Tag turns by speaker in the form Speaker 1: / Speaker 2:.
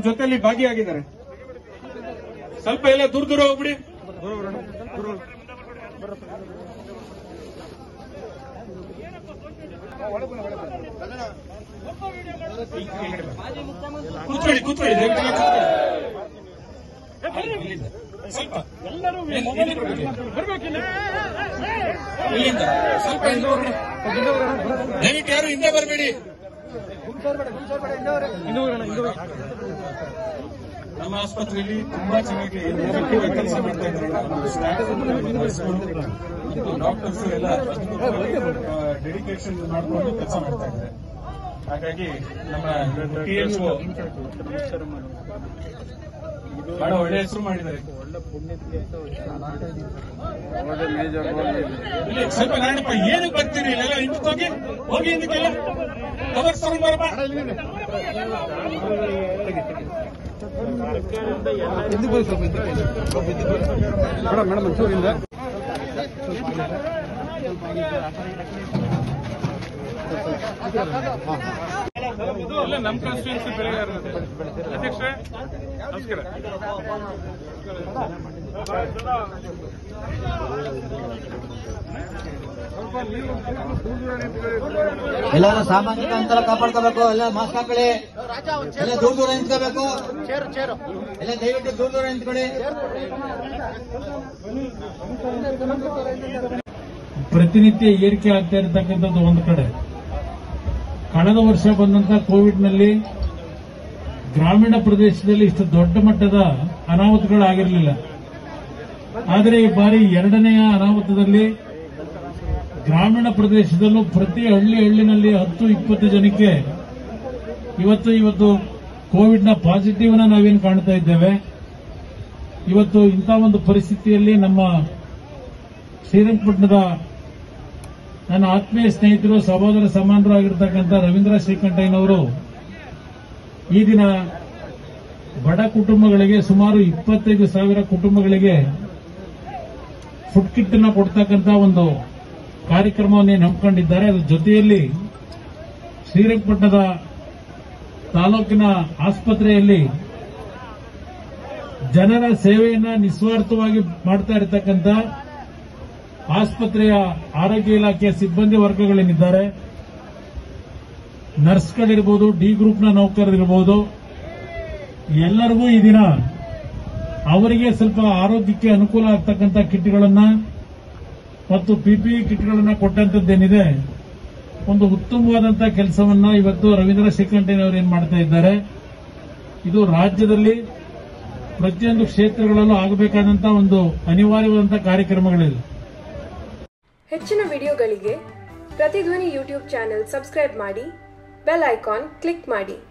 Speaker 1: ಜೊತೆಲಿ ಭಾಗಿಯಾಗಿದ್ದಾರೆ ಸ್ವಲ್ಪ ಎಲ್ಲ ದೂರ ದೂರ ಹೋಗ್ಬಿಡಿ ಕೂತ್ಕೊಳ್ಳಿ ಕೂತ್ಕೊಳ್ಳಿ ದಯವಿಟ್ಟು ಎಲ್ಲ ಕೂತ್ಕೊಳ್ಳಿ ಇಲ್ಲಿಂದ. ಸ್ವಲ್ಪ ಎಲ್ಲಿ- ಎಲ್ಲಿ ಬರ್ಬೇಕು? ಇಲ್ಲಿಂದ ಸ್ವಲ್ಪ ಹಿಂದೆ ಹೋಗ್ಬಿಡಿ. ದಯವಿಟ್ಟು ಯಾರು ಹಿಂದೆ ಬರಬೇಡಿ ನಮ್ಮ ಆಸ್ಪತ್ರೆಯಲ್ಲಿ ತುಂಬಾ ಚೆನ್ನಾಗಿ ಕೆಲಸ ಮಾಡ್ತಾ ಇದ್ದಾರೆ ಡಾಕ್ಟರ್ಸ್ ಎಲ್ಲ ಡೆಡಿಕೇಶನ್ ಮಾಡಿಕೊಂಡು ಕೆಲಸ ಮಾಡ್ತಾ ಇದ್ದಾರೆ ಹಾಗಾಗಿ ನಮ್ಮ ಟಿಎಂಒ ಬಹಳ ಒಳ್ಳೆ ಹೆಸರು ಮಾಡಿದ್ದಾರೆ ಇಲ್ಲಿ ಸ್ವಲ್ಪ ನಾಡಪ್ಪ ಏನಕ್ಕೆ ಬರ್ತೀರಿ ಇಲ್ಲೆಲ್ಲ ಹಿಂದಕ್ಕೆ ಹೋಗಿ ಹೋಗಿ ಹಿಂದಕ್ಕೆಲ್ಲ ಕವರ್ಸ್ ತಗೊಂಡ್ ಬರಪ್ಪ
Speaker 2: ಮೇಡಮ್ ಮೇಡಮ್ ಒಂಚೂರಿಂದ
Speaker 1: ಎಲ್ಲ ನಮ್ಮ ಕಾನ್ಸ್ಟಿಟ್ಯೂನ್ಸಿ ಬೆಳೆಗಾರ ಅಧ್ಯಕ್ಷ ನಮಸ್ಕಾರ
Speaker 3: ಎಲ್ಲರೂ ಸಾಮಾಜಿಕ ಅಂತರ ಕಾಪಾಡ್ಕೋಬೇಕು ಎಲ್ಲ ಮಾಸ್ಕ್ ಹಾಕೊಳ್ಳಿ ಎಲ್ಲ ದೂರ ದೂರ ನಿಂತ್ಕೋಬೇಕು ಎಲ್ಲ ದಯವಿಟ್ಟು ದೂರ ದೂರ ನಿಂತ್ಕೊಳ್ಳಿ
Speaker 4: ಪ್ರತಿನಿತ್ಯ ಏರಿಕೆ ಆಗ್ತಾ ಇರತಕ್ಕಂಥದ್ದು ಒಂದು ಕಡೆ ಕಳೆದ ವರ್ಷ ಬಂದಂತ ಕೋವಿಡ್ನಲ್ಲಿ ಗ್ರಾಮೀಣ ಪ್ರದೇಶದಲ್ಲಿ ಇಷ್ಟು ದೊಡ್ಡ ಮಟ್ಟದ ಅನಾಹುತಗಳಾಗಿರಲಿಲ್ಲ ಆದರೆ ಈ ಬಾರಿ ಎರಡನೆಯ ಅನಾಹುತದಲ್ಲಿ ಗ್ರಾಮೀಣ ಪ್ರದೇಶದಲ್ಲೂ ಪ್ರತಿ ಹಳ್ಳಿ ಹಳ್ಳಿನಲ್ಲಿ ಹತ್ತು ಇಪ್ಪತ್ತು ಜನಕ್ಕೆ ಇವತ್ತು ಇವತ್ತು ಕೋವಿಡ್ನ ಪಾಸಿಟಿವ್ನ ನಾವೇನು ಕಾಣ್ತಾ ಇದ್ದೇವೆ ಇವತ್ತು ಇಂಥ ಒಂದು ಪರಿಸ್ಥಿತಿಯಲ್ಲಿ ನಮ್ಮ ಶ್ರೀರಂಗಪಟ್ಟಣದ ನನ್ನ ಆತ್ಮೀಯ ಸ್ನೇಹಿತರು ಸಹೋದರ ಸಮಾನರು ಆಗಿರ್ತಕ್ಕಂಥ ರವೀಂದ್ರ ಶ್ರೀಕಂಠಯ್ಯನವರು ಈ ದಿನ ಬಡ ಕುಟುಂಬಗಳಿಗೆ ಸುಮಾರು ಇಪ್ಪತ್ತೈದು ಸಾವಿರ ಕುಟುಂಬಗಳಿಗೆ ಫುಡ್ ಕಿಟ್ ಅನ್ನ ಕೊಡ್ತಕ್ಕಂಥ ಒಂದು ಕಾರ್ಯಕ್ರಮವನ್ನು ನಂಬಿಕೊಂಡಿದ್ದಾರೆ ಅದರ ಜೊತೆಯಲ್ಲಿ ಶ್ರೀರಂಗಪಟ್ಟಣದ ತಾಲೂಕಿನ ಆಸ್ಪತ್ರೆಯಲ್ಲಿ ಜನರ ಸೇವೆಯನ್ನ ನಿಸ್ವಾರ್ಥವಾಗಿ ಮಾಡ್ತಾ ಇರತಕ್ಕಂಥ ಆಸ್ಪತ್ರೆಯ ಆರೋಗ್ಯ ಇಲಾಖೆಯ ಸಿಬ್ಬಂದಿ ವರ್ಗಗಳೇನಿದ್ದಾರೆ ನರ್ಸ್ಗಳಿರ್ಬೋದು ಡಿ ಗ್ರೂಪ್ನ ನೌಕರರಿರ್ಬೋದು ಎಲ್ಲರಿಗೂ ಈ ದಿನ ಅವರಿಗೆ ಸ್ವಲ್ಪ ಆರೋಗ್ಯಕ್ಕೆ ಅನುಕೂಲ ಆಗ್ತಕ್ಕಂಥ ಕಿಟ್ಗಳನ್ನ ಮತ್ತು ಪಿಪಿಇ ಕಿಟ್ಗಳನ್ನ ಕೊಟ್ಟಂತದ್ದೇನಿದೆ ಒಂದು ಉತ್ತಮವಾದಂತಹ ಕೆಲಸವನ್ನ ಇವತ್ತು ರವೀಂದ್ರ ಶ್ರೀಕಂಠಯ್ಯನವರು ಏನ್ ಮಾಡ್ತಾ ಇದ್ದಾರೆ ಇದು ರಾಜ್ಯದಲ್ಲಿ ಪ್ರತಿಯೊಂದು ಕ್ಷೇತ್ರಗಳಲ್ಲೂ ಆಗಬೇಕಾದಂತಹ ಒಂದು ಅನಿವಾರ್ಯವಾದಂತಹ ಕಾರ್ಯಕ್ರಮಗಳಿದೆ
Speaker 5: ಹೆಚ್ಚಿನ ವಿಡಿಯೋಗಳಿಗೆ ಪ್ರತಿಧ್ವನಿ ಯೂಟ್ಯೂಬ್ ಚಾನೆಲ್ ಸಬ್ಸ್ಕ್ರೈಬ್ ಮಾಡಿ ಬೆಲ್ ಐಕಾನ್ ಕ್ಲಿಕ್ ಮಾಡಿ